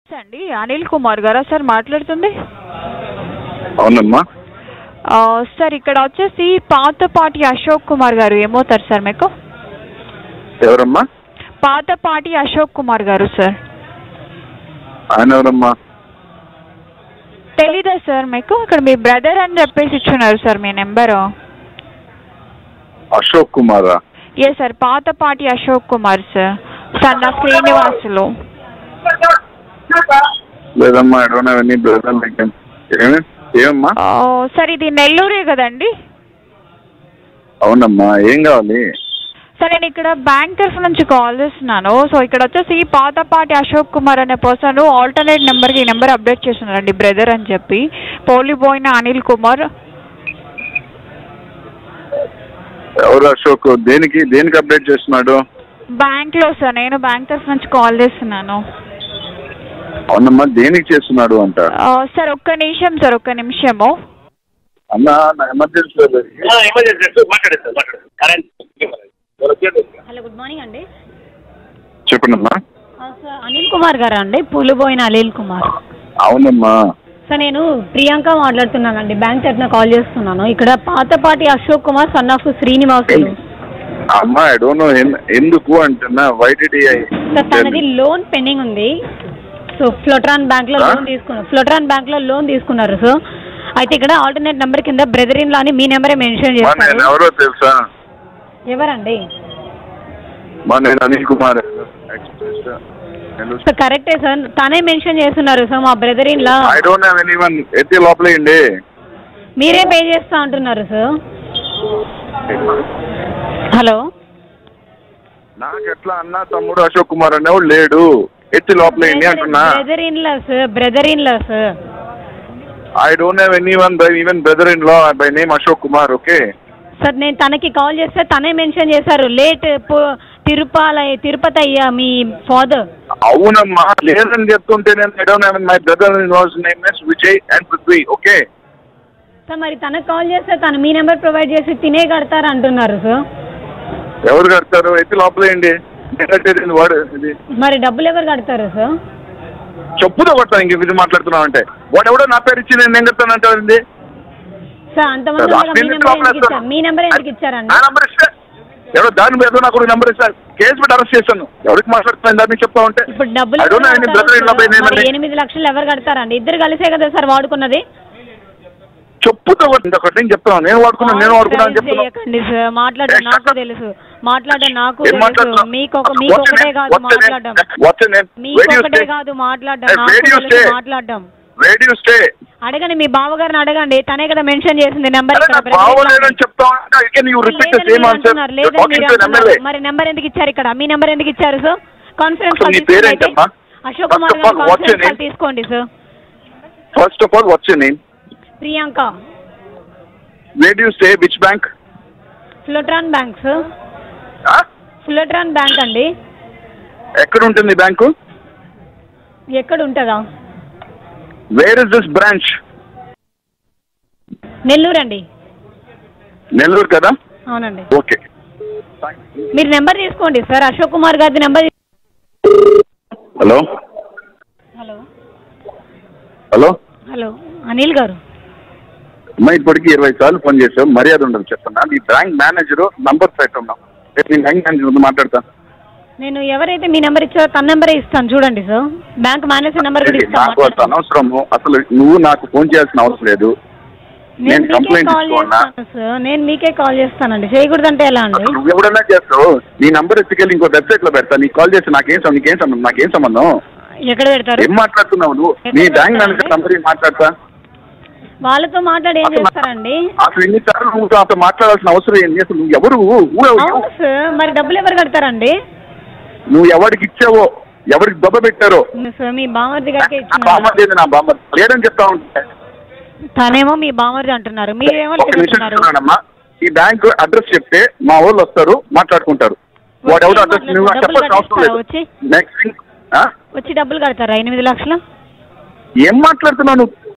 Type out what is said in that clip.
అండి అనిల్ కుమార్ గారా సార్ మాట్లాడుతుంది అవునమ్మా ఆ, సార్ ఇక్కడ వచ్చేసి పాతపాటి అశోక్ కుమార్ గారు ఏమవుతారు సార్ మీకు ఎవరమ్మా పాతపాటి అశోక్ కుమార్ గారు సార్ ఆయన ఎవరమ్మా తెలీదా సార్ మీకు ఇక్కడ మీ బ్రదర్ అని చెప్పేసి ఇచ్చున్నారు సార్ మీ నెంబరు అశోక్ కుమారా ఏ సార్ పాతపాటి అశోక్ కుమార్ సార్ సన్న శ్రీనివాసులు లేదమ్మా I don't have any brother like ఏమి ఏమమ్మా ఆ, సార్ ఇది నెల్లూరే కదండి అవునమ్మా ఏం కావాలి సార్ నేను ఇక్కడ బ్యాంక్ తరఫు నుంచి కాల్ చేస్తున్నాను సో ఇక్కడ వచ్చేసి పాతపాటి అశోక్ కుమార్ అనే పర్సన్ ఆల్టర్నేట్ నెంబర్కి ఈ నెంబర్ అప్డేట్ చేస్తున్నారండి బ్రదర్ అని చెప్పి పోలిపోయిన అనిల్ కుమార్ ఎవరు అశోక్ దేనికి దేనికి అప్డేట్ చేస్తున్నాడు బ్యాంక్లో సార్ నేను బ్యాంక్ తరఫు నుంచి కాల్ చేస్తున్నాను అవునమ్మా దేనికి చేస్తున్నాడు అంట ఆ, సార్ ఒక్క నిమిషం సార్ ఒక్క నిమిషము అన్నా నా ఎమర్జెన్సీ ఎమర్జెన్సీ మాట్లాడేది సార్ మాట్లాడేది కరెంట్ హలో గుడ్ మార్నింగ్ అండి చెప్పండమ్మా ఆ, సార్ అనిల్ కుమార్ గారా అండి పూలుబోయిన అనిల్ కుమార్ అవునమ్మా సార్ నేను ప్రియాంక మాట్లాడుతున్నానండి బ్యాంక్ తరఫున కాల్ చేస్తున్నాను ఇక్కడ పాతపాటి అశోక్ కుమార్ సన్ ఆఫ్ శ్రీనివాసులు అమ్మా ఐ డోంట్ నో ఎందుకు అంటున్నా వై డి సార్ తనది లోన్ పెండింగ్ ఉంది సో ఫ్లోట్రాన్ బ్యాంక్ లో ఆ? లోన్ తీసుకున్నారు ఫ్లోట్రాన్ బ్యాంక్ లో లోన్ తీసుకున్నారు సో అయితే ఇక్కడ ఆల్టర్నేట్ నెంబర్ కింద బ్రదర్ ఇన్ లో అని మీ నెంబరే మెన్షన్ మా నేను చేస్తారు ఎవరో తెలుసా ఎవరండి మా నేను అనిల్ కుమార్ ఎక్స్ప్రెస్ నెల్లూరు సార్ కరెక్టే సార్ తనే మెన్షన్ చేస్తున్నారు సార్ మా brother in law I don't have any one ఎత్తి లోపలేయండి మీరే పే చేస్తా అంటున్నారు సార్ హలో నాకు ఎట్లా అన్న తమ్ముడు అశోక్ కుమార్ అనేవాడు లేడు ఎత్తి లోపలేయండి అంటున్నా brother in law sir brother in law sir I don't have any one by even brother in law by name Ashok Kumar okay sir నేను తనకి కాల్ చేస్తే తనే మెన్షన్ చేశారు లేట్ తిరుపాల తిరుపతి అయ్యా మీ ఫాదర్ అవునమ్మా లేదని చెప్తుంటే నేను I don't have my brother in law's name is Vijay and Prithvi okay sir మరి తనకు కాల్ చేస్తే తను మీ నెంబర్ ప్రొవైడ్ చేసి తినే కడతారు అంటున్నారు సార్ ఎవరు కడతారు ఎత్తి లోపలేయండి నేను కట్టేది వాడు ఇది మరి డబ్బులు ఎవరు కడతారు సార్ చెప్పుతో కొడతాను ఇంక ఇది మాట్లాడుతున్నావు అంటే వాడు ఎవడో నా పేరు ఇచ్చి నేను ఏం కడతాను అంటారండి సార్ అంతమంది ఉండగా మీ నెంబర్ ఎందుకు ఇచ్చారు మీ నెంబర్ ఎందుకు ఇచ్చారండి నా నంబర్ ఇస్తే ఎవడో దాని మీద నాకు నెంబర్ ఇస్తారు కేసు పెట్టి అరెస్ట్ చేస్తాను ఎవరికి మాట్లాడుతున్నాను దాన్ని చెప్తా ఉంటే ఇప్పుడు డబ్బులు I don't ఎవరు have any కడతారు brother in law by sir? name మరి అండి. ఎనిమిది లక్షలు ఎవరు కడతారండి ఇద్దరు కలిసే కదా సార్ వాడుకున్నది చెప్పుతో కొట్టి ఒకటి నేను చెప్తాను నేను వాడుకున్నాను నేను వాడుకున్నాను అని చెప్తున్నాను చేయకండి సార్ మాట్లాడడం ఏ, నాకు shut up. తెలుసు మాట్లాడడం నాకు ఏం తెలుసు మాట్లాడుతున్నావు? మీకు ఒక What's మీకు your ఒకటే name? కాదు What's your name? మాట్లాడడం What's your name? మీకు Where do you ఒకటే stay? కాదు మాట్లాడడం Hey, నాకు where do you తెలుసు stay? మాట్లాడడం Where do you stay? అడగండి మీ బావగారిని అడగండి తనే కదా మెన్షన్ చేసింది నెంబర్ అరే నాకు బాగోలేదని చెప్తా ఉంటే can you repeat the same answer లేదని టాకింగ్ మీరు టు అంటున్నారు. ఎమ్మెల్యే మరి నెంబర్ ఎందుకు ఇచ్చారు ఇక్కడ మీ నెంబర్ ఎందుకు ఇచ్చారు సార్ కాన్ఫరెన్స్ అసలు కాల్ నీ తీసుకోండి పేరేంటమ్మా? అయితే. అశోక్ First కుమార్ of గారు all, what's your conference call name? తీసుకోండి sir first of all what's your name Priyanka where do you stay which bank Flotron bank sir Flotron bank అండి ఎక్కడ ఉంటుంది బ్యాంకు ఎక్కడ ఉంటుందా where is this branch Nellore అండి నెల్లూరు కదా అవునండి ఓకే మీరు నెంబర్ తీసుకోండి సార్ అశోక్ కుమార్ గారి number hello hello hello hello Anil గారు అమ్మా ఇప్పటికి ఇరవై సార్లు ఫోన్ చేసావు మర్యాద ఉండదు చెప్తున్నా నీ బ్యాంక్ మేనేజర్ నంబర్ పెట్టున్నాం రేపు నేను బ్యాంక్ మేనేజర్ మాట్లాడతా నేను ఎవరైతే మీ నెంబర్ ఇచ్చారో తన నెంబరే ఇస్తాను చూడండి సార్ బ్యాంక్ మేనేజర్ నెంబర్ కూడా నాకు అంత ఇస్తాను అనవసరము అసలు నువ్వు నాకు ఫోన్ చేయాల్సిన అవసరం లేదు నేను నేను మీకే కంప్లైంట్ కాల్ ఇచ్చుకోనా చేస్తాను సార్ నేను మీకే కాల్ చేస్తానండి చేయకూడదంటే ఎలా అండి అసలు నువ్వు ఎవడన్నా చేస్తావు నీ నంబర్ ఎత్తుకెళ్ళి ఇంకో వెబ్సైట్ లో పెడతా నీకు కాల్ చేసి నాకేం సం- నీకేం సంబంధం నాకేం సంబంధం ఎక్కడ పెడతారు ఏం మాట్లాడుతున్నావు నువ్వు నీ బ్యాంక్ మేనేజర్ నంబర్ ఏం మాట్లాడతా వాళ్ళతో మాట్లాడి ఏం అసలు- చేస్తారండి అసలు ఇన్నిసార్లు నువ్వు నాతో మాట్లాడాల్సిన అవసరం ఏంటి అసలు నువ్వు ఎవరు Who are you? అవును సార్ మరి డబ్బులు ఎవరు కడతారండి నువ్వు ఎవరికి ఇచ్చావో ఎవరికి దెబ్బ పెట్టారో సార్ మీ బామర్ది గారికి నా ఇచ్చిన బామ్మది ఏంది నా బామ్మ లేదని చెప్తా ఉంటే తనేమో మీ బామర్ది అంటున్నారు మీరేమో ఒక నిమిషం చెప్తున్నారు చెప్తున్నానమ్మా ఈ బ్యాంక్ అడ్రస్ చెప్తే మా వాళ్ళు వస్తారు మాట్లాడుకుంటారు వాడు ఎవరు ఏం అడ్రస్ మాట్లాడతారు? నువ్వు నాకు డబ్బులు చెప్పాల్సిన అవసరం లేదు కట్టిస్తారా వచ్చి? నెక్స్ట్ థింగ్ వచ్చి డబ్బులు కడతారా ఎనిమిది లక్షలు ఏం మాట్లాడుతున్నావు నువ్వు